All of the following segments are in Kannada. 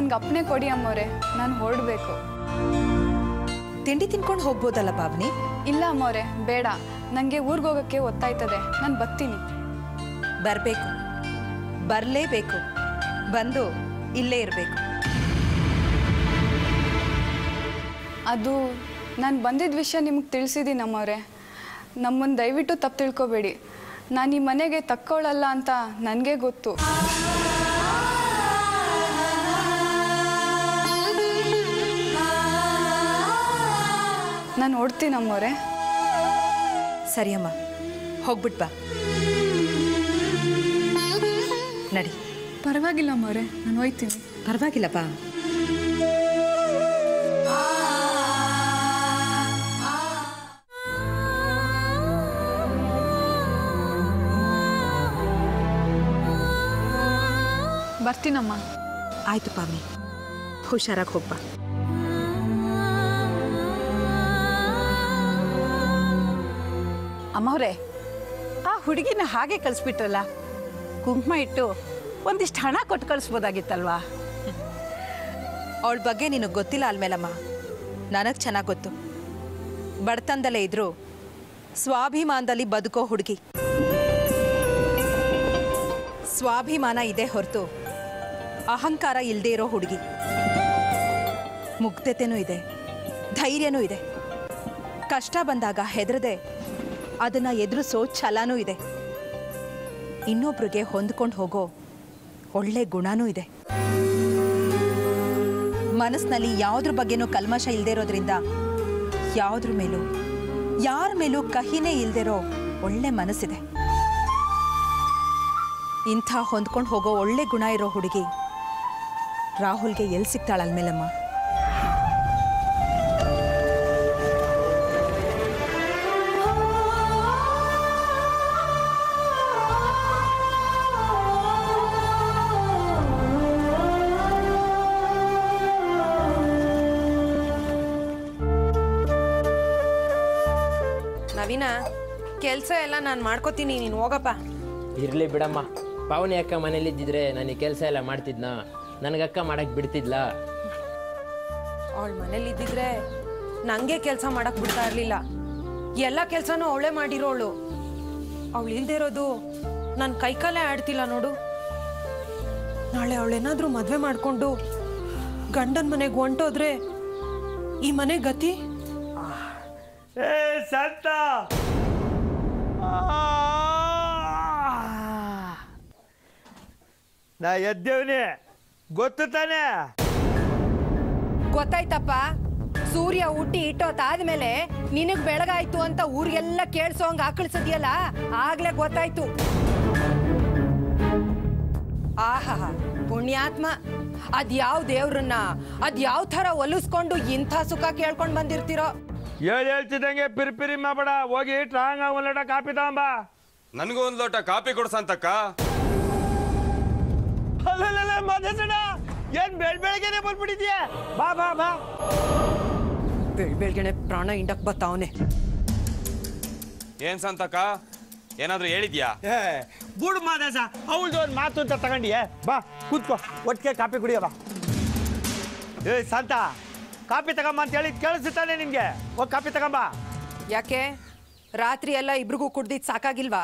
ನನ್ಗೆ ಅಪ್ಪನೆ ಕೊಡಿ ಅಮ್ಮವ್ರೆ ನಾನು ಹೊರಡಬೇಕು ತಿಂಡಿ ತಿನ್ಕೊಂಡು ಹೋಗ್ಬೋದಲ್ಲ ಪಾವನಿ ಇಲ್ಲ ಅಮ್ಮವ್ರೆ ಬೇಡ ನನಗೆ ಊರಿಗೆ ಹೋಗೋಕ್ಕೆ ಒತ್ತಾಯ್ತದೆ ನಾನು ಬರ್ತೀನಿ ಬರಬೇಕು ಬರಲೇಬೇಕು ಬಂದು ಇಲ್ಲೇ ಇರಬೇಕು ಅದು ನಾನು ಬಂದಿದ್ದ ವಿಷಯ ನಿಮ್ಗೆ ತಿಳಿಸಿದ್ದೀನಿ ಅಮ್ಮವ್ರೆ ನಮ್ಮನ್ನು ದಯವಿಟ್ಟು ತಪ್ಪು ತಿಳ್ಕೊಬೇಡಿ ನಾನು ಈ ಮನೆಗೆ ತಕ್ಕೊಳ್ಳಲ್ಲ ಅಂತ ನನಗೆ ಗೊತ್ತು ನಾನು ಓಡ್ತೀನಿ ಅಮ್ಮವ್ರೆ ಸರಿಯಮ್ಮ ಹೋಗ್ಬಿಟ್ ಬಾ ನಡಿ ಪರವಾಗಿಲ್ಲ ಅಮ್ಮವ್ರೆ ನಾನು ಹೋಯ್ತೀನಿ ಪರವಾಗಿಲ್ಲ ಬಾ ಬರ್ತೀನಮ್ಮ ಆಯ್ತು ಪಾವನಿ ಹುಷಾರಾಗಿ ಹೋಗ್ಬಾ ಅಮ್ಮವ್ರೆ ಆ ಹುಡುಗಿನ ಹಾಗೆ ಕಳಿಸ್ಬಿಟ್ರಲ್ಲ ಕುಂಕುಮ ಇಟ್ಟು ಒಂದಿಷ್ಟು ಹಣ ಕೊಟ್ಟು ಕಳಿಸ್ಬೋದಾಗಿತ್ತಲ್ವಾ ಅವಳ ಬಗ್ಗೆ ನಿನಗೆ ಗೊತ್ತಿಲ್ಲ ಅಲ್ಮೇಲಮ್ಮ ನನಗೆ ಚೆನ್ನಾಗಿ ಗೊತ್ತು ಬಡತನದಲ್ಲೇ ಇದ್ರು ಸ್ವಾಭಿಮಾನದಲ್ಲಿ ಬದುಕೋ ಹುಡುಗಿ ಸ್ವಾಭಿಮಾನ ಇದೆ ಹೊರತು ಅಹಂಕಾರ ಇಲ್ಲದೆ ಇರೋ ಹುಡುಗಿ ಮುಗ್ಧತೆನೂ ಇದೆ ಧೈರ್ಯನೂ ಇದೆ ಕಷ್ಟ ಬಂದಾಗ ಹೆದರದೆ ಅದನ್ನು ಎದುರಿಸೋ ಛಲನೂ ಇದೆ ಇನ್ನೊಬ್ರಿಗೆ ಹೊಂದ್ಕೊಂಡು ಹೋಗೋ ಒಳ್ಳೆ ಗುಣನೂ ಇದೆ ಮನಸ್ಸಿನಲ್ಲಿ ಯಾವುದ್ರ ಬಗ್ಗೆನೂ ಕಲ್ಮಶ ಇಲ್ಲದೆ ಇರೋದ್ರಿಂದ ಯಾವುದ್ರ ಮೇಲೂ ಯಾರ ಮೇಲೂ ಕಹಿನೇ ಇಲ್ದಿರೋ ಒಳ್ಳೆ ಮನಸ್ಸಿದೆ ಇಂಥ ಹೊಂದ್ಕೊಂಡು ಹೋಗೋ ಒಳ್ಳೆ ಗುಣ ಇರೋ ಹುಡುಗಿ ರಾಹುಲ್ಗೆ ಎಲ್ಲಿ ಸಿಗ್ತಾಳಲ್ಮೇಲಮ್ಮ ನವೀನ ಕೆಲಸ ಎಲ್ಲ ನಾನು ಮಾಡ್ಕೋತೀನಿ ನೀನು ಹೋಗಪ್ಪ ಇರಲಿ ಬಿಡಮ್ಮ ಪಾವನಿ ಅಕ್ಕ ಮನೇಲಿ ಇದ್ದಿದ್ರೆ ನನಗೆ ಕೆಲಸ ಎಲ್ಲ ಮಾಡ್ತಿದ್ನ ನನಗಕ್ಕ ಮಾಡಕ್ಕೆ ಬಿಡ್ತಿದ್ಲಾ ಅವಳ ಮನೇಲಿ ಇದ್ದಿದ್ರೆ ನನಗೆ ಕೆಲಸ ಮಾಡಕ್ ಬಿಡ್ತಾ ಇರಲಿಲ್ಲ ಎಲ್ಲ ಕೆಲಸನೂ ಅವಳೇ ಮಾಡಿರೋಳು ಅವಳು ಇಲ್ದೇ ಇರೋದು ನನ್ನ ಕೈಕಾಲೇ ಆಡ್ತಿಲ್ಲ ನೋಡು ನಾಳೆ ಅವಳೇನಾದ್ರೂ ಮದುವೆ ಮಾಡ್ಕೊಂಡು ಗಂಡನ ಮನೆಗೆ ಹೊಂಟೋದ್ರೆ ಈ ಮನೆ ಗತಿ ಏ ಸಂತ ನಾ ಎದ್ದೇವ್ನಿ ಗೊತ್ತು ತಾನೇ ಗೊತ್ತಾಯ್ತಪ್ಪ ಸೂರ್ಯ ಹುಟ್ಟಿ ಇಟ್ಟೋತಾದ್ಮೇಲೆ ನಿನಗ್ ಬೆಳಗಾಯ್ತು ಅಂತ ಊರಿಗೆಲ್ಲ ಕೇಳಿಸೋಂಗ್ ಆಕಳಿಸಿದ್ಯಲ್ಲ ಆಗ್ಲೇ ಗೊತ್ತಾಯ್ತು ಆಹಾ ಪುಣ್ಯಾತ್ಮ ಅದ್ಯಾವ್ ದೇವ್ರನ್ನ ಅದ್ಯಾವ್ ಥರ ಒಲಿಸ್ಕೊಂಡು ಇಂಥ ಸುಖ ಕೇಳ್ಕೊಂಡ್ ಬಂದಿರ್ತೀರೋ ಹೇಳಿ ಹೇಳ್ತಿದ್ದಂಗೆ ಪಿರಿ ಪಿರಿ ಮಾಡಬೇಡ ಹೋಗಿ ಟ್ರಾಂಗ್ ಒಂದ್ ಲೋಟ ಕಾಪಿ ತಗೊಂಬ ನನಗೂ ಒಂದು ಲೋಟ ಕಾಪಿ ಕೊಡ್ಸಂತಕ್ಕ ಅಲ್ಲಲ್ಲ ಮಧುಸೂಡ ಏನ್ ಬೆಳ್ ಬೆಳಗ್ಗೆನೆ ಬಂದ್ಬಿಟ್ಟಿದ್ಯ ಬಾ ಬಾ ಬಾ ಬೆಳ್ ಬೆಳ್ಗೆನೆ ಪ್ರಾಣ ಇಂಡಕ್ ಬತ್ತಾವನೆ ಏನ್ ಸಂತಕ್ಕ ಏನಾದ್ರೂ ಹೇಳಿದ್ಯಾ ಏ ಬುಡ್ ಮಾದೇಶ ಅವಳ್ದು ಒಂದು ಮಾತು ಅಂತ ತಗೊಂಡಿಯೇ ಬಾ ಕೂತ್ಕೋ ಒಟ್ಟಿಗೆ ಕಾಪಿ ಕುಡಿಯ ಬಾ ಏ ಸಂತ ಕಾಪಿ ತಗೊಂಬ ಅಂತ ಹೇಳಿ ಕೇಳಿಸುತ್ತಾನೆ ನಿನ್ಗೆ ಹೋಗಿ ಕಾಪಿ ತಗೊಂಬ ಯಾಕೆ ರಾತ್ರಿ ಎಲ್ಲ ಇಬ್ರಿಗೂ ಕುಡ್ದಿದ್ ಸಾಕಾಗಿಲ್ವಾ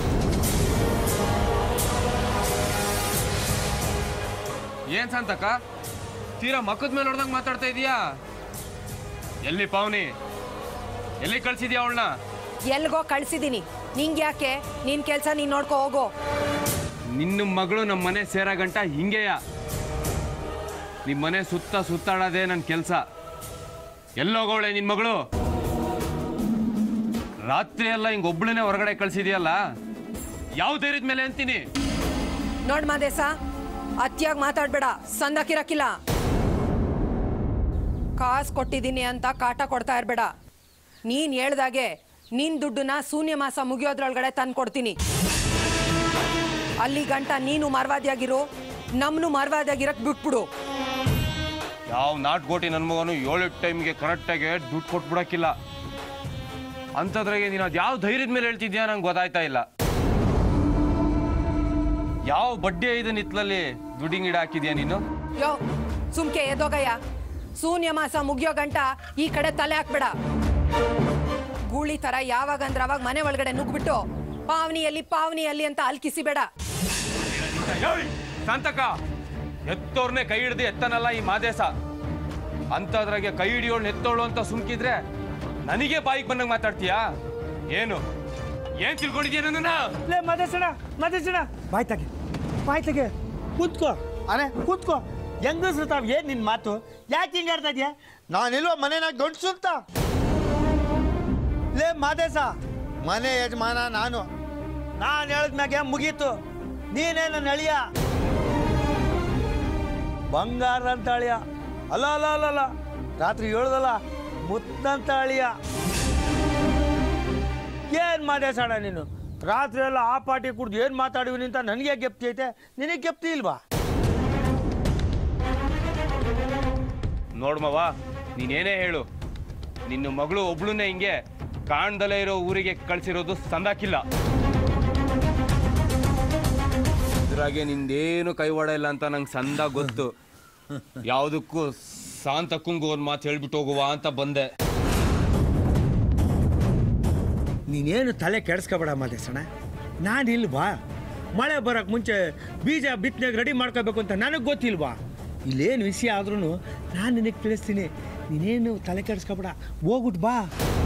ಏನ್ ಸಂತಕ್ಕ ತೀರಾ ಮಕ್ಕದ ಮೇಲೆ ನೋಡ್ದಂಗ್ ಮಾತಾಡ್ತಾ ಇದೀಯಾ ಎಲ್ಲಿ ಪಾವನಿ ಎಲ್ಲಿ ಕಳ್ಸಿದ್ಯಾ ಅವಳನ್ನ ಎಲ್ಗೋ ಕಳ್ಸಿದೀನಿ ನಿಂಗ್ ಯಾಕೆ ನಿನ್ ಕೆಲ್ಸ ನೀನ್ ನೋಡ್ಕೋ ಹೋಗೋ ನಿನ್ನ ಮಗಳು ನಮ್ಮ ಮನೆ ಸೇರ ಗಂಟ ಹಿಂಗೆಯ ನಿಮ್ಮ ಮನೆ ಸುತ್ತ ಸುತ್ತಾಡೋದೇ ನನ್ನ ಕೆಲಸ ಎಲ್ಲೋಗೋಳೆ ನಿನ್ನ ಮಗಳು ರಾತ್ರಿ ಎಲ್ಲ ಹಿಂಗ್ ಒಬ್ಳನ್ನೇ ಹೊರಗಡೆ ಕಳ್ಸಿದ್ಯಲ್ಲ ಯಾವ ಧೈರ್ಯದ ಮೇಲೆ ಅಂತೀನಿ ನೋಡ್ ಮಾದೇಶ ಅತಿಯಾಗಿ ಮಾತಾಡ್ಬೇಡ ಸಂದಕಿರಕ್ಕಿಲ್ಲ ಕಾಸು ಕೊಟ್ಟಿದ್ದೀನಿ ಅಂತ ಕಾಟ ಕೊಡ್ತಾ ಇರ್ಬೇಡ ನೀನ್ ಹೇಳ್ದಾಗೆ ನಿನ್ ದುಡ್ಡನ್ನ ಶೂನ್ಯ ಮಾಸ ಮುಗಿಯೋದ್ರೊಳಗಡೆ ತಂದು ಕೊಡ್ತೀನಿ ಅಲ್ಲಿ ಗಂಟ ನೀನು ಮರ್ವಾದಿಯಾಗಿರು ನಮ್ನು ಮರ್ವಾದಿಯಾಗಿರಕ್ ಬಿಟ್ಬಿಡು ಯಾವ ನಾಟ್ಗೋಟಿ ನನ್ನ ಮಗನು ಏಳೆಟ್ಟು ಟೈಮ್ಗೆ ಕರೆಕ್ಟಾಗಿ ದುಡ್ಡು ಕೊಟ್ಬಿಡಕ್ಕಿಲ್ಲ ಅಂಥದ್ರಾಗೆ ನೀನು ಅದು ಯಾವ ಧೈರ್ಯದ ಮೇಲೆ ಹೇಳ್ತಿದ್ಯಾ ನಂಗೆ ಗೊತ್ತಾಯ್ತಾ ಇಲ್ಲ ಯಾವ ಬಡ್ಡಿ ಐದು ನಿತ್ಲಲ್ಲಿ ದುಡ್ಡಿಂಗ್ ಗಿಡ ಹಾಕಿದ್ಯಾ ನೀನು ಯೋ ಸುಮ್ಕೆ ಎದೋಗಯ್ಯ ಶೂನ್ಯ ಮಾಸ ಮುಗಿಯೋ ಗಂಟ ಈ ಕಡೆ ತಲೆ ಹಾಕ್ಬೇಡ ಗೂಳಿ ತರ ಯಾವಾಗಂದ್ರ ಅವಾಗ ಮನೆ ಒಳಗಡೆ ನುಗ್ಬಿಟ್ಟು ಪಾವನಿಯಲ್ಲಿ ಪಾವನಿಯಲ್ಲಿ ಅಂತ ಅಲ್ಕಿಸಿಬೇಡ ಶಾಂತಕ ಎತ್ತೋರ್ನೆ ಕೈ ಹಿಡ್ದು ಎತ್ತನಲ್ಲ ಈ ಮಾದೇಶ ಅಂತದ್ರಾಗೆ ಕೈ ಹಿಡಿಯೋಳು ಎತ್ತೋಳು ಅಂತ ಸುಮ್ಕಿದ್ರೆ ನನಗೆ ಬಾಯಿಗೆ ಬಂದಂಗೆ ಮಾತಾಡ್ತೀಯಾ ಏನು ಏನ್ ತಿಳ್ಕೊಂಡಿದ್ಯಾ ನನ್ನ ಲೇ ಮದೇಶಣ ಮದೇಶಣ ಬಾಯ್ ತೆಗೆ ಬಾಯ್ ತೆಗೆ ಕೂತ್ಕೋ ಅರೆ ಕೂತ್ಕೋ ಹೆಂಗಸ್ರು ತಾವ್ ಏನ್ ನಿನ್ ಮಾತು ಯಾಕೆ ಹಿಂಗೆ ಆಡ್ತಾ ಇದೀಯ ನಾನಿಲ್ವ ಮನೆನಾಗ ಗಂಡ್ಸು ಅಂತ ಲೇ ಮಾದೇಶ ಮನೆ ಯಜಮಾನ ನಾನು ನಾನು ಹೇಳಿದ್ಮ್ಯಾಗೆ ಮುಗೀತು ನೀನೇ ನನ್ನ ಅಳಿಯ ಬಂಗಾರ ಅಂತ ಅಳಿಯ ಅಲ್ಲ ಅಲ್ಲ ಅಲ್ಲ ಅಲ್ಲ ರಾತ್ರಿ ಹೇಳ್ದಲ್ಲ ಮುತ್ತಂತ ಅಳಿಯ ಏನ್ ಮಾದೇಶಾಡ ನೀನು ರಾತ್ರಿ ಎಲ್ಲ ಆ ಪಾಟಿ ಕುಡ್ದು ಏನ್ ಮಾತಾಡಿವಿ ಅಂತ ನನಗೆ ಗೆಪ್ತಿ ಐತೆ ನಿನಗೆ ಗೆಪ್ತಿ ಇಲ್ವಾ ನೋಡ್ಮವ ನೀನೇನೇ ಹೇಳು ನಿನ್ನ ಮಗಳು ಒಬ್ಳುನೇ ಹಿಂಗೆ ಕಾಣ್ದಲೇ ಇರೋ ಊರಿಗೆ ಕಳ್ಸಿರೋದು ಸಂದಾಕಿಲ್ಲ ಇದ್ರಾಗೆ ನಿಂದೇನು ಕೈವಾಡ ಇಲ್ಲ ಅಂತ ನಂಗೆ ಸಂದ ಗೊತ್ತು ಯಾವುದಕ್ಕೂ ಶಾಂತಕ್ಕಂಗು ಒಂದು ಮಾತು ಹೇಳ್ಬಿಟ್ಟು ಹೋಗುವ ಅಂತ ಬಂದೆ ನೀನೇನು ತಲೆ ಕೆಡಿಸ್ಕೋಬೇಡ ಮಾದೇಶಣ್ಣ ನಾನು ಇಲ್ವಾ ಮಳೆ ಬರೋಕ್ಕೆ ಮುಂಚೆ ಬೀಜ ಬಿತ್ತನೆಗೆ ರೆಡಿ ಮಾಡ್ಕೋಬೇಕು ಅಂತ ನನಗೆ ಗೊತ್ತಿಲ್ವಾ ಇಲ್ಲೇನು ವಿಷಯ ಆದ್ರೂ ನಾನು ನಿನಗೆ ತಿಳಿಸ್ತೀನಿ ನೀನೇನು ತಲೆ ಕೆಡಿಸ್ಕೋಬೇಡ ಹೋಗ್ಬಿಟ್ಟು ಬಾ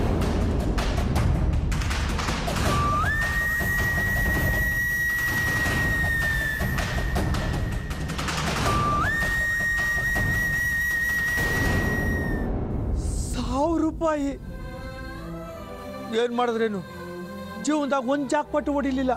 ಸಾವಿರ ರೂಪಾಯಿ ಏನು ಮಾಡಿದ್ರೇನು ಜೀವನದಾಗ ಒಂದು ಜಾಕ್ಪಟ್ಟು ಹೊಡಿಲಿಲ್ಲ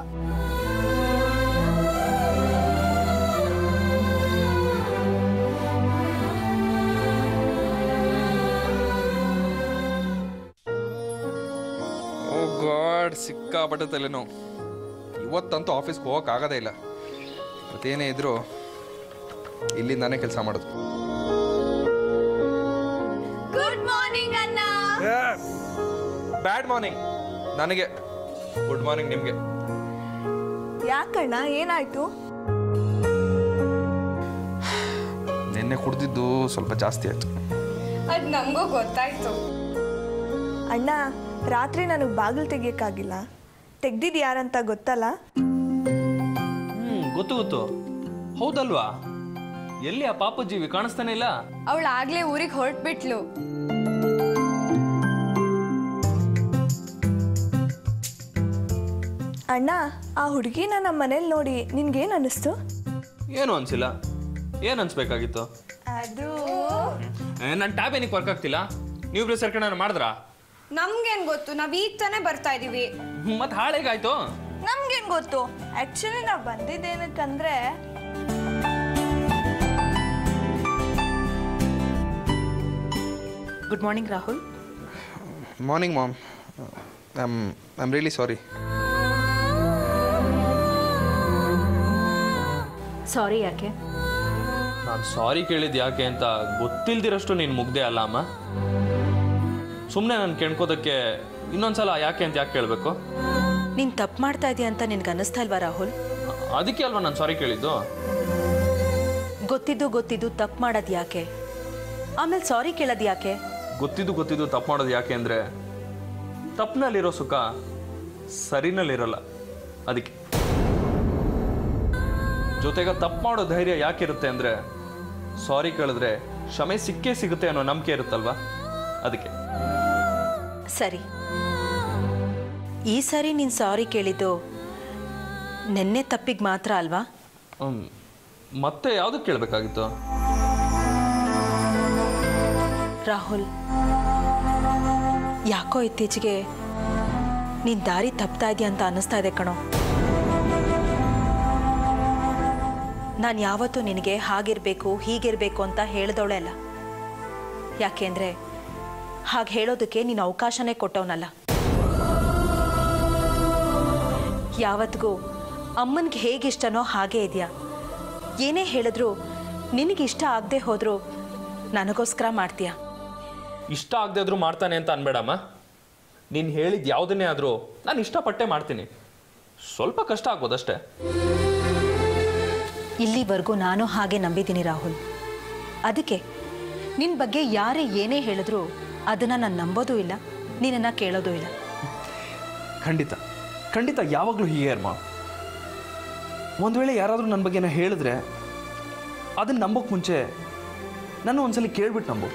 ಓ ಗಾಡ್ ಸಿಕ್ಕಾಪಟ್ಟೆ ತಲೆನೋವು ಇವತ್ತಂತೂ ಆಫೀಸ್ಗೆ ಹೋಗೋಕ್ಕಾಗೋದೇ ಇಲ್ಲ ಮತ್ತೇನೇ ಇದ್ರು ಇಲ್ಲಿಂದಾನೇ ಕೆಲಸ ಮಾಡೋದು ಗುಡ್ ಮಾರ್ನಿಂಗ್ ಅಣ್ಣ ಬ್ಯಾಡ್ ಮಾರ್ನಿಂಗ್ ನನಗೆ ಗುಡ್ ಮಾರ್ನಿಂಗ್ ನಿಮಗೆ ಯಾಕಣ್ಣ ಏನಾಯ್ತು ನಿನ್ನೆ ಕುಡ್ದಿದ್ದು ಸ್ವಲ್ಪ ಜಾಸ್ತಿ ಆಯಿತು ಅದು ನಮಗೂ ಗೊತ್ತಾಯ್ತು ಅಣ್ಣ ರಾತ್ರಿ ನನಗೆ ಬಾಗಿಲು ತೆಗಿಯಕ್ಕಾಗಿಲ್ಲ ತೆಗ್ದಿದ್ದು ಯಾರಂತ ಗೊತ್ತಲ್ಲ ಹ್ಮ್ ಗೊತ್ತು ಗೊತ್ತು ಹೌದಲ್ವಾ ಎಲ್ಲಿ ಆ ಪಾಪ ಜೀವಿ ಕಾಣಿಸ್ತಾನೆ ಇಲ್ಲ ಅವಳು ಆಗ್ಲೇ ಊರಿಗೆ ಹೊರಟ್ಬಿಟ್ಲು ಅಣ್ಣ ಆ ಹುಡುಗಿನ ನಮ್ಮ ಮನೇಲಿ ನೋಡಿ ನಿನ್ಗೇನು ಅನ್ನಿಸ್ತು ಏನು ಅನ್ಸಿಲ್ಲ ಏನ್ ಅನ್ಸ್ಬೇಕಾಗಿತ್ತು ಅದು ನನ್ನ ಟ್ಯಾಬ್ ಏನಕ್ಕೆ ವರ್ಕ್ ಆಗ್ತಿಲ್ಲ ನೀವು ಸೇರ್ಕೊಂಡು ಮಾಡಿದ್ರಾ ನಮ್ಗೇನ್ ಗೊತ್ತು ನಾವ್ ಈಗ ತಾನೇ ಬರ್ತಾ ಇದೀವಿ ಮತ್ತೆ ಹಾಳೇಗಾಯ್ತು ನಮ್ಗೇನು ಗೊತ್ತು ಆ್ಯಕ್ಚುಲಿ ನಾವು ಬಂದಿದ್ದೇನಕ್ಕಂದ್ರೆ good morning Rahul morning ma'am I'm I am really sorry sorry ಯಾಕೆ ನಾನು ಸಾರಿ ಕೇಳಿದ್ ಯಾಕೆ ಅಂತ ಗೊತ್ತಿಲ್ದಿರಷ್ಟು ನೀನು ಮುಗ್ದೆ ಅಲ್ಲ ಅಮ್ಮ ಸುಮ್ಮನೆ ನಾನು ಕೆಣ್ಕೋದಕ್ಕೆ ಇನ್ನೊಂದ್ಸಲ ಯಾಕೆ ಅಂತ ಯಾಕೆ ಕೇಳಬೇಕು ನೀನು ತಪ್ಪು ಮಾಡ್ತಾ ಇದೀಯ ಅಂತ ನಿನ್ಗೆ ಅನ್ನಿಸ್ತಾ ಇಲ್ವಾ ರಾಹುಲ್ ಅದಕ್ಕೆ ಅಲ್ವಾ ನಾನು ಸಾರಿ ಕೇಳಿದ್ದು ಗೊತ್ತಿದ್ದು ಗೊತ್ತಿದ್ದು ತಪ್ಪು ಮಾಡೋದು ಯಾಕೆ ಆಮೇಲೆ ಸಾರಿ ಕೇಳೋದು ಯಾಕೆ ಗೊತ್ತಿದ್ದು ಗೊತ್ತಿದ್ದು ತಪ್ಪು ಮಾಡೋದು ಯಾಕೆ ಅಂದರೆ ತಪ್ಪಿನಲ್ಲಿರೋ ಸುಖ ಸರಿನಲ್ಲಿರಲ್ಲ ಅದಕ್ಕೆ ಜೊತೆಗೆ ತಪ್ಪು ಮಾಡೋ ಧೈರ್ಯ ಯಾಕಿರುತ್ತೆ ಅಂದರೆ ಸಾರಿ ಕೇಳಿದ್ರೆ ಕ್ಷಮೆ ಸಿಕ್ಕೇ ಸಿಗುತ್ತೆ ಅನ್ನೋ ನಂಬಿಕೆ ಇರುತ್ತಲ್ವಾ ಅದಕ್ಕೆ ಸರಿ ಈ ಸಾರಿ ನೀನು ಸಾರಿ ಕೇಳಿದ್ದು ನಿನ್ನೆ ತಪ್ಪಿಗೆ ಮಾತ್ರ ಅಲ್ವಾ ಹ್ಮ್. ಮತ್ತೆ ಯಾವುದಕ್ಕೆ ಕೇಳಬೇಕಾಗಿತ್ತು ರಾಹುಲ್ ಯಾಕೋ ಇತ್ತೀಚೆಗೆ ನೀನು ದಾರಿ ತಪ್ತಾ ಇದೆಯಾ ಅಂತ ಅನ್ನಿಸ್ತಾ ಇದೆ ಕಣೋ ನಾನು ಯಾವತ್ತೂ ನಿನಗೆ ಹಾಗಿರಬೇಕು ಹೀಗಿರಬೇಕು ಅಂತ ಹೇಳ್ದವಳೆ ಅಲ್ಲ ಯಾಕೆಂದರೆ ಹಾಗೆ ಹೇಳೋದಕ್ಕೆ ನೀನು ಅವಕಾಶನೇ ಕೊಟ್ಟವನಲ್ಲ ಯಾವತ್ತಿಗೂ ಅಮ್ಮನಿಗೆ ಹೇಗಿಷ್ಟನೋ ಹಾಗೇ ಇದೆಯಾ ಏನೇ ಹೇಳಿದ್ರು ನಿನಗಿಷ್ಟ ಆಗದೆ ಹೋದರೂ ನನಗೋಸ್ಕರ ಮಾಡ್ತೀಯಾ ಇಷ್ಟ ಆಗದೆ ಆದ್ರೂ ಮಾಡ್ತಾನೆ ಅಂತ ಅನ್ಬೇಡಮ್ಮ ನೀನು ಹೇಳಿದ ಯಾವುದನ್ನೇ ಆದರೂ ನಾನು ಇಷ್ಟಪಟ್ಟೆ ಮಾಡ್ತೀನಿ ಸ್ವಲ್ಪ ಕಷ್ಟ ಆಗ್ಬೋದಷ್ಟೇ ಇಲ್ಲಿವರೆಗೂ ನಾನು ಹಾಗೆ ನಂಬಿದ್ದೀನಿ ರಾಹುಲ್ ಅದಕ್ಕೆ ನಿನ್ನ ಬಗ್ಗೆ ಯಾರೇ ಏನೇ ಹೇಳಿದ್ರು ಅದನ್ನು ನಾನು ನಂಬೋದೂ ಇಲ್ಲ ನಿನ್ನನ್ನು ಕೇಳೋದೂ ಇಲ್ಲ ಖಂಡಿತ ಖಂಡಿತ ಯಾವಾಗಲೂ ಹೀಗೆ ಅಮ್ಮ ಒಂದು ವೇಳೆ ಯಾರಾದರೂ ನನ್ನ ಬಗ್ಗೆ ಹೇಳಿದ್ರೆ ಅದನ್ನು ನಂಬೋಕ್ಕೆ ಮುಂಚೆ ನಾನು ಒಂದ್ಸಲಿ ಕೇಳ್ಬಿಟ್ಟು ನಂಬು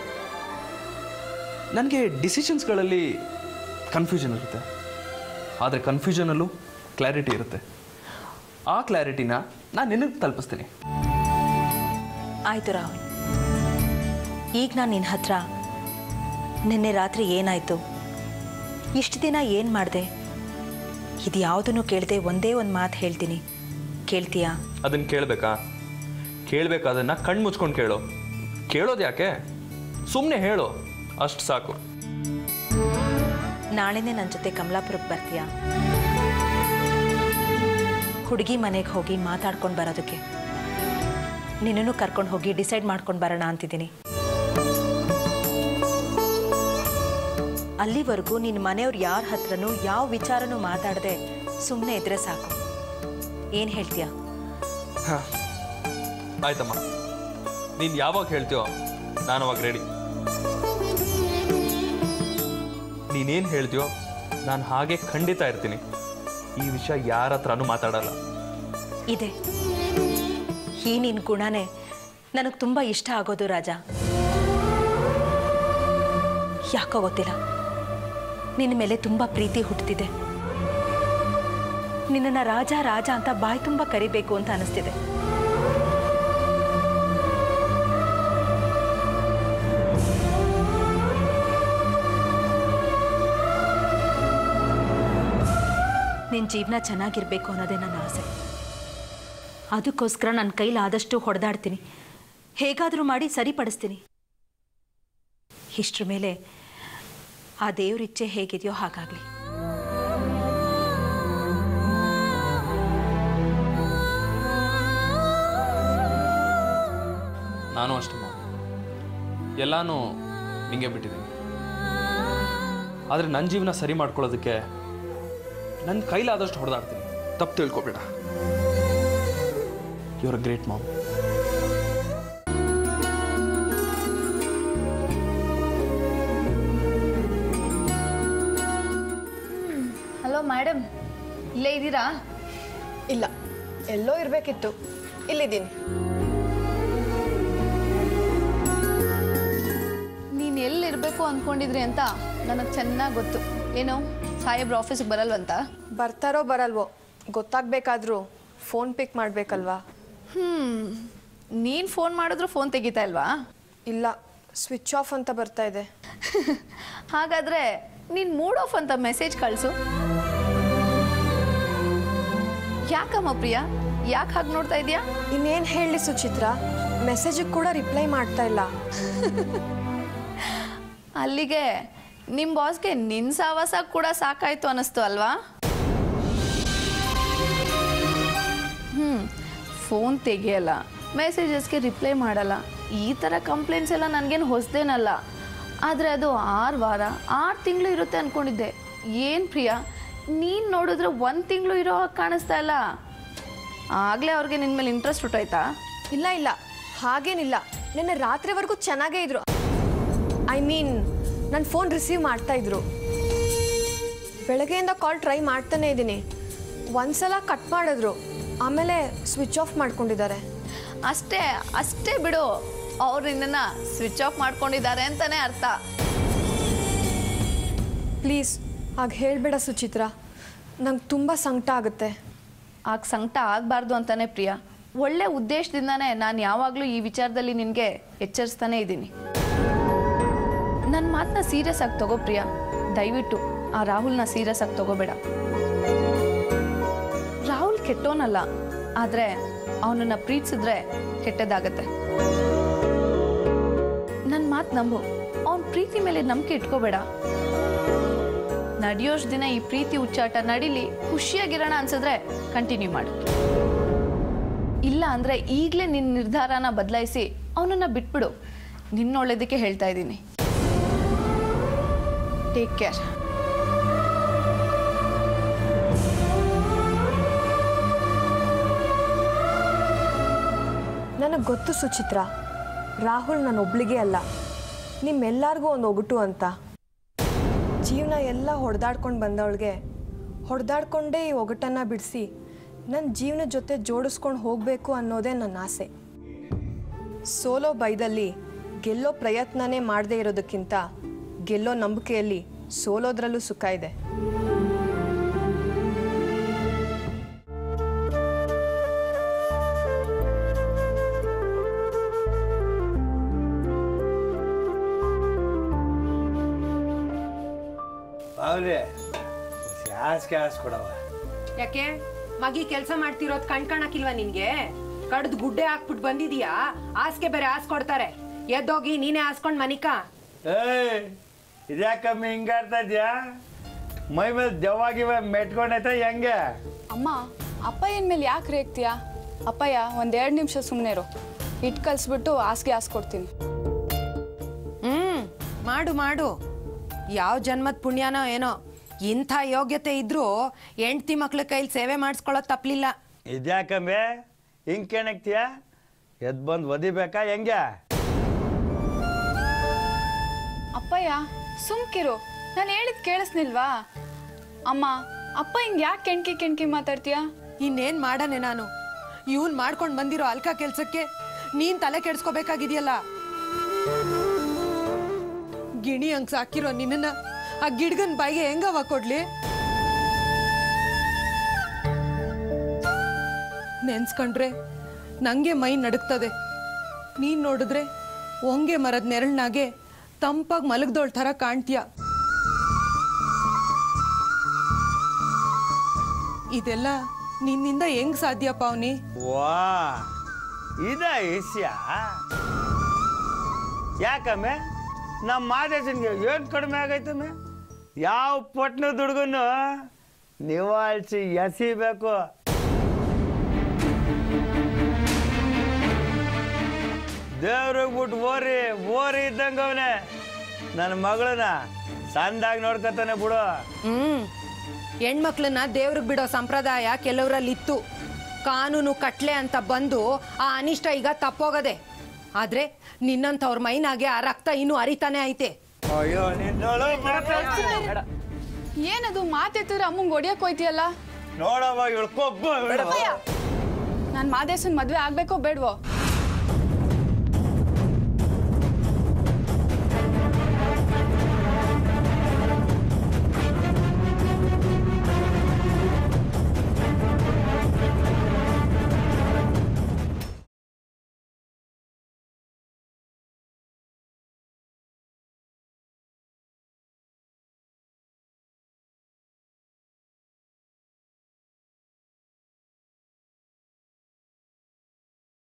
ನನಗೆ ಡಿಸಿಷನ್ಸ್ಗಳಲ್ಲಿ ಕನ್ಫ್ಯೂಷನ್ ಇರುತ್ತೆ ಆದರೆ ಕನ್ಫ್ಯೂಷನಲ್ಲೂ ಕ್ಲಾರಿಟಿ ಇರುತ್ತೆ ಆ ಕ್ಲಾರಿಟಿನ ನಾನು ನಿನಗೆ ತಲುಪಿಸ್ತೀನಿ ಆಯಿತು ರಾಹುಲ್ ಈಗ ನಾನು ನಿನ್ನ ಹತ್ರ ನಿನ್ನೆ ರಾತ್ರಿ ಏನಾಯಿತು ಇಷ್ಟು ದಿನ ಏನು ಮಾಡಿದೆ ಇದು ಯಾವುದನ್ನು ಕೇಳದೆ ಒಂದೇ ಒಂದು ಮಾತು ಹೇಳ್ತೀನಿ ಕೇಳ್ತೀಯಾ ಅದನ್ನು ಕೇಳಬೇಕಾ ಕೇಳಬೇಕಾದನ್ನು ಕಣ್ಣು ಮುಚ್ಕೊಂಡು ಕೇಳು ಕೇಳೋದು ಯಾಕೆ ಸುಮ್ಮನೆ ಹೇಳು ಅಷ್ಟು ಸಾಕು ನಾಳೆನೇ ನನ್ನ ಜೊತೆ ಕಮಲಾಪುರಕ್ಕೆ ಬರ್ತೀಯಾ ಹುಡುಗಿ ಮನೆಗೆ ಹೋಗಿ ಮಾತಾಡ್ಕೊಂಡು ಬರೋದಕ್ಕೆ ನಿನ್ನನ್ನು ಕರ್ಕೊಂಡು ಹೋಗಿ ಡಿಸೈಡ್ ಮಾಡ್ಕೊಂಡು ಬರೋಣ ಅಂತಿದ್ದೀನಿ ಅಲ್ಲಿವರೆಗೂ ನಿನ್ನ ಮನೆಯವ್ರು ಯಾರ ಹತ್ರನೂ ಯಾವ ವಿಚಾರನೂ ಮಾತಾಡದೆ ಸುಮ್ಮನೆ ಇದ್ರೆ ಸಾಕು ಏನು ಹೇಳ್ತೀಯಾ ಹಾಂ ಆಯ್ತಮ್ಮ ನೀನು ಯಾವಾಗ ಹೇಳ್ತೀಯೋ ನಾನು ಅವಾಗ ರೆಡಿ ನೀನೇನು ಹೇಳ್ತೀಯೋ ನಾನು ಹಾಗೆ ಖಂಡಿತ ಇರ್ತೀನಿ ಈ ವಿಷಯ ಯಾರ ಹತ್ರನೂ ಮಾತಾಡಲ್ಲ ಇದೆ ಈ ನಿನ್ನ ಗುಣನೇ ನನಗೆ ತುಂಬ ಇಷ್ಟ ಆಗೋದು ರಾಜ ಯಾಕೋ ಗೊತ್ತಿಲ್ಲ ನಿನ್ನ ಮೇಲೆ ತುಂಬ ಪ್ರೀತಿ ಹುಟ್ಟುತ್ತಿದೆ ನಿನ್ನನ್ನು ರಾಜ ರಾಜ ಅಂತ ಬಾಯಿ ತುಂಬ ಕರಿಬೇಕು ಅಂತ ಅನಿಸ್ತಿದೆ ನಿನ್ನ ಜೀವನ ಚೆನ್ನಾಗಿರ್ಬೇಕು ಅನ್ನೋದೇ ನನ್ನ ಆಸೆ ಅದಕ್ಕೋಸ್ಕರ ನನ್ನ ಕೈಲಾದಷ್ಟು ಹೊಡೆದಾಡ್ತೀನಿ ಹೇಗಾದರೂ ಮಾಡಿ ಸರಿಪಡಿಸ್ತೀನಿ ಇಷ್ಟ್ರ ಮೇಲೆ ಆ ದೇವ್ರ ಇಚ್ಛೆ ಹೇಗಿದೆಯೋ ಹಾಗಾಗಲಿ ನಾನು ಅಷ್ಟೇ ಮಾವ. ಎಲ್ಲಾನು ನಿಂಗೆ ಬಿಟ್ಟಿದ್ದೀನಿ ಆದರೆ ನನ್ನ ಜೀವನ ಸರಿ ಮಾಡ್ಕೊಳ್ಳೋದಕ್ಕೆ ನನ್ನ ಕೈಲಾದಷ್ಟು ಹೊಡೆದಾಡ್ತೀನಿ ತಪ್ಪು ತಿಳ್ಕೊಬೇಡ your great ma'am hello madam ಇಲ್ಲೇ ಇದ್ದೀರಾ ಇಲ್ಲ ಎಲ್ಲೋ ಇರಬೇಕಿತ್ತು ಇಲ್ಲಿದ್ದೀನಿ ನೀನು ಎಲ್ಲಿರಬೇಕು ಅಂದ್ಕೊಂಡಿದ್ರಿ ಅಂತ ನನಗೆ ಚೆನ್ನಾಗಿ ಗೊತ್ತು ಏನು ಸಾಹೇಬ್ರ ಆಫೀಸಿಗೆ ಬರಲ್ವಂತ ಬರ್ತಾರೋ ಬರಲ್ವೋ ಗೊತ್ತಾಗ್ಬೇಕಾದ್ರೂ ಫೋನ್ ಪಿಕ್ ಮಾಡಬೇಕಲ್ವಾ ಹ್ಞೂ ನೀನು ಫೋನ್ ಮಾಡಿದ್ರು ಫೋನ್ ತೆಗಿತಾ ಇಲ್ವಾ ಇಲ್ಲ ಸ್ವಿಚ್ ಆಫ್ ಅಂತ ಬರ್ತಾ ಇದೆ ಹಾಗಾದರೆ ನೀನು ಮೂಡ್ ಆಫ್ ಅಂತ ಮೆಸೇಜ್ ಕಳಿಸು ಯಾಕಮ್ಮ ಪ್ರಿಯಾ ಯಾಕೆ ಹಾಗೆ ನೋಡ್ತಾ ಇದೀಯಾ ಇನ್ನೇನು ಹೇಳಲಿ ಸುಚಿತ್ರ ಮೆಸೇಜಿಗೆ ಕೂಡ ರಿಪ್ಲೈ ಮಾಡ್ತಾ ಇಲ್ಲ ಅಲ್ಲಿಗೆ ನಿಮ್ಮ ಬಾಸ್ಗೆ ನಿನ್ನ ಸಾವಾಸ ಕೂಡ ಸಾಕಾಯ್ತು ಅನ್ನಿಸ್ತು ಅಲ್ವಾ ಹ್ಞೂ ಫೋನ್ ತೆಗಿಯಲ್ಲ ಮೆಸೇಜಸ್ಗೆ ರಿಪ್ಲೈ ಮಾಡಲ್ಲ ಈ ಥರ ಕಂಪ್ಲೇಂಟ್ಸ್ ಎಲ್ಲ ನನಗೇನು ಹೊಸದೇನಲ್ಲ ಆದರೆ ಅದು ಆರು ವಾರ ಆರು ತಿಂಗಳು ಇರುತ್ತೆ ಅಂದ್ಕೊಂಡಿದ್ದೆ ಏನು ಪ್ರಿಯಾ ನೀನು ನೋಡಿದ್ರೆ ಒಂದು ತಿಂಗಳು ಇರೋ ಹಾಗೆ ಕಾಣಿಸ್ತಾ ಇಲ್ಲ ಆಗಲೇ ಅವ್ರಿಗೆ ನಿನ್ನ ಮೇಲೆ ಇಂಟ್ರೆಸ್ಟ್ ಹುಟ್ಟಾಯ್ತಾ ಇಲ್ಲ ಇಲ್ಲ ಹಾಗೇನಿಲ್ಲ ನಿನ್ನೆ ರಾತ್ರಿವರೆಗೂ ಚೆನ್ನಾಗೇ ಇದ್ರು ಐ ಮೀನ್ ನನ್ನ ಫೋನ್ ರಿಸೀವ್ ಮಾಡ್ತಾ ಇದ್ರು ಬೆಳಗ್ಗೆಯಿಂದ ಕಾಲ್ ಟ್ರೈ ಮಾಡ್ತಾನೆ ಇದ್ದೀನಿ ಒಂದ್ಸಲ ಕಟ್ ಮಾಡಿದ್ರು ಆಮೇಲೆ ಸ್ವಿಚ್ ಆಫ್ ಮಾಡ್ಕೊಂಡಿದ್ದಾರೆ ಅಷ್ಟೇ ಅಷ್ಟೇ ಬಿಡು ಅವ್ರು ನಿನ್ನನ್ನು ಸ್ವಿಚ್ ಆಫ್ ಮಾಡ್ಕೊಂಡಿದ್ದಾರೆ ಅಂತಾನೆ ಅರ್ಥ ಪ್ಲೀಸ್ ಹಾಗೆ ಹೇಳಬೇಡ ಸುಚಿತ್ರ ನಂಗೆ ತುಂಬ ಸಂಕಟ ಆಗುತ್ತೆ ಆಗ ಸಂಕಟ ಆಗಬಾರ್ದು ಅಂತಾನೆ ಪ್ರಿಯಾ ಒಳ್ಳೆ ಉದ್ದೇಶದಿಂದಾನೇ ನಾನು ಯಾವಾಗಲೂ ಈ ವಿಚಾರದಲ್ಲಿ ನಿನಗೆ ಎಚ್ಚರಿಸ್ತಾನೆ ಇದ್ದೀನಿ ನನ್ನ ಮಾತನ್ನ ಸೀರಿಯಸ್ ಆಗಿ ತಗೋ ಪ್ರಿಯಾ ದಯವಿಟ್ಟು ಆ ರಾಹುಲ್ನ ಸೀರಿಯಸ್ ಆಗಿ ತಗೋಬೇಡ ರಾಹುಲ್ ಕೆಟ್ಟೋನಲ್ಲ ಆದರೆ ಅವನನ್ನು ಪ್ರೀತಿಸಿದ್ರೆ ಕೆಟ್ಟದಾಗತ್ತೆ ನನ್ನ ಮಾತು ನಂಬು ಅವನ ಪ್ರೀತಿ ಮೇಲೆ ನಂಬಿಕೆ ಇಟ್ಕೋಬೇಡ ನಡೆಯೋಷ್ಟು ದಿನ ಈ ಪ್ರೀತಿ ಹುಚ್ಚಾಟ ನಡಿಲಿ ಖುಷಿಯಾಗಿರೋಣ ಅನ್ಸಿದ್ರೆ ಕಂಟಿನ್ಯೂ ಮಾಡು ಇಲ್ಲ ಅಂದ್ರೆ ಈಗಲೇ ನಿನ್ನ ನಿರ್ಧಾರನ ಬದಲಾಯಿಸಿ ಅವನನ್ನ ಬಿಟ್ಬಿಡು ನಿನ್ನೊಳ್ಳೇದಕ್ಕೆ ಹೇಳ್ತಾ ಇದ್ದೀನಿ ಟೇಕ್ ಕೇರ್ ನನಗೆ ಗೊತ್ತು ಸುಚಿತ್ರ ರಾಹುಲ್ ನನ್ನ ಒಬ್ಳಿಗೆ ಅಲ್ಲ ನಿಮ್ಮೆಲ್ಲರಿಗೂ ಒಂದು ಒಗಟು ಅಂತ ಜೀವನ ಎಲ್ಲ ಹೊಡೆದಾಡ್ಕೊಂಡು ಬಂದವಳಿಗೆ ಹೊಡೆದಾಡ್ಕೊಂಡೇ ಈ ಒಗಟನ್ನು ಬಿಡಿಸಿ ನನ್ನ ಜೀವನದ ಜೊತೆ ಜೋಡಿಸ್ಕೊಂಡು ಹೋಗಬೇಕು ಅನ್ನೋದೇ ನನ್ನ ಆಸೆ ಸೋಲೋ ಬೈದಲ್ಲಿ ಗೆಲ್ಲೋ ಪ್ರಯತ್ನನೇ ಮಾಡದೇ ಇರೋದಕ್ಕಿಂತ ಗೆಲ್ಲೋ ನಂಬಿಕೆಯಲ್ಲಿ ಸೋಲೋದ್ರಲ್ಲೂ ಸುಖ ಇದೆ ಅವ್ರೆ ಗ್ಯಾಸ್ ಗ್ಯಾಸ್ ಕೊಡವ ಯಾಕೆ ಮಗಿ ಕೆಲಸ ಮಾಡ್ತಿರೋದ್ ಕಣ್ ಕಾಣಕ್ಕಿಲ್ವಾ ನಿನ್ಗೆ ಕಡ್ದು ಗುಡ್ಡೆ ಹಾಕ್ಬಿಟ್ಟು ಬಂದಿದೀಯಾ ಆಸ್ಗೆ ಬೇರೆ ಆಸ್ ಕೊಡ್ತಾರೆ ಎದ್ದೋಗಿ ನೀನೇ ಆಸ್ಕೊಂಡ್ ಮನಿಕ ಏಯ್ ಇದ್ಯಾಕಮ್ಮಿ ಹಿಂಗಾಡ್ತಾ ಇದ್ಯಾ ಮೈ ಮೇಲೆ ದೆವ್ವಾಗಿವ ಮೆಟ್ಕೊಂಡೈತೆ ಹೆಂಗೆ ಅಮ್ಮ ಅಪ್ಪಯ್ಯನ ಮೇಲೆ ಯಾಕೆ ರೇಗ್ತೀಯಾ ಅಪ್ಪಯ್ಯ ಒಂದೆರಡು ನಿಮಿಷ ಸುಮ್ಮನೆ ಇರು ಇಟ್ಟು ಕಲಿಸ್ಬಿಟ್ಟು ಹಾಸಿಗೆ ಹಾಸ್ಕೊಡ್ತೀನಿ ಹ್ಮ್ ಮಾಡು ಮಾಡು ಯಾವ ಜನ್ಮದ ಪುಣ್ಯನೋ ಏನೋ ಇಂಥ ಯೋಗ್ಯತೆ ಇದ್ರೂ ಹೆಂಡ್ತಿ ಮಕ್ಳ ಕೈಲಿ ಸೇವೆ ಮಾಡಿಸ್ಕೊಳ್ಳೋದು ತಪ್ಪಲಿಲ್ಲ ಇದ್ಯಾಕಮ್ಮೆ ಹಿಂಗ್ ಕೆಣಕ್ತೀಯ ಎದ್ ಬಂದು ಒದಿಬೇಕಾ ಹೆಂಗೆ ಅಪ್ಪಯ್ಯ ಸುಮ್ಕಿರು ನಾನು ಹೇಳಿದ್ ಕೇಳಿಸ್ನಿಲ್ವಾ ಅಮ್ಮ ಅಪ್ಪ ಹಿಂಗೆ ಯಾಕೆ ಕೆಣ್ಕಿ ಕೆಣ್ಕಿ ಮಾತಾಡ್ತೀಯಾ ಇನ್ನೇನ್ ಮಾಡನೆ ನಾನು ಇವನ್ ಮಾಡ್ಕೊಂಡ್ ಬಂದಿರೋ ಅಲ್ಕ ಕೆಲ್ಸಕ್ಕೆ ನೀನ್ ತಲೆ ಕೆಡ್ಸ್ಕೋಬೇಕಾಗಿದೆಯಲ್ಲ ಗಿಣಿ ಹಂಗ್ ಸಾಕಿರೋ ನಿನ್ನ ಆ ಗಿಡ್ಗನ್ ಬಾಯಿಗೆ ಹೆಂಗವ ಕೊಡ್ಲಿ ನೆನ್ಸ್ಕೊಂಡ್ರೆ ನಂಗೆ ಮೈ ನಡುಕ್ತದೆ ನೀನ್ ನೋಡಿದ್ರೆ ಒಂಗೆ ಮರದ ನೆರಳ್ನಾಗೆ ತಂಪಾಗಿ ಮಲಗ್ದೋಳ್ ಥರ ಕಾಣ್ತೀಯ ಇದೆಲ್ಲ ನಿನ್ನಿಂದ ಹೆಂಗ್ ಸಾಧ್ಯ ಪಾವ್ನಿ ವಾ ಇದ ವಿಷಯ ಯಾಕಮ್ಮೆ ನಮ್ಮ ಮಾದೇಶನ್ಗೆ ಏನು ಕಡಿಮೆ ಆಗೈತಮ್ಮೆ ಯಾವ ಪಟ್ನ ದುಡ್ಗನ್ನು ನಿವಾಳಿಸಿ ಎಸಿಬೇಕು ದೇವ್ರಿಗೆ ಬಿಟ್ಟು ಓರಿ ಓರಿ ಇದ್ದಂಗೆ ಅವನೇ ನನ್ನ ಮಗಳನ್ನ ಸಂದಾಗಿ ನೋಡ್ಕೊತಾನೆ ಬಿಡು ಹ್ಮ್ ಹೆಣ್ಮಕ್ಳನ್ನ ದೇವ್ರಿಗೆ ಬಿಡೋ ಸಂಪ್ರದಾಯ ಕೆಲವರಲ್ಲಿ ಇತ್ತು ಕಾನೂನು ಕಟ್ಲೆ ಅಂತ ಬಂದು ಆ ಅನಿಷ್ಟ ಈಗ ತಪ್ಪೋಗದೆ ಆದ್ರೆ ನಿನ್ನಂಥವ್ರ ಮೈನಾಗೆ ಆ ರಕ್ತ ಇನ್ನೂ ಅರಿತಾನೆ ಐತೆ ಅಯ್ಯೋ ನಿನ್ನೋಳು ಏನದು ಮಾತೆತ್ತಿದ್ರೆ ಅಮ್ಮಂಗೆ ಹೊಡಿಯಕ್ ಹೋಯ್ತಿಯಲ್ಲ ನೋಡವ್ವ ಇವಳು ಕೊಬ್ಬ ನಾನು ಮಾದೇಶನ್ ಮದ್ವೆ ಆಗ್ಬೇಕೋ ಬೇಡ್ವೋ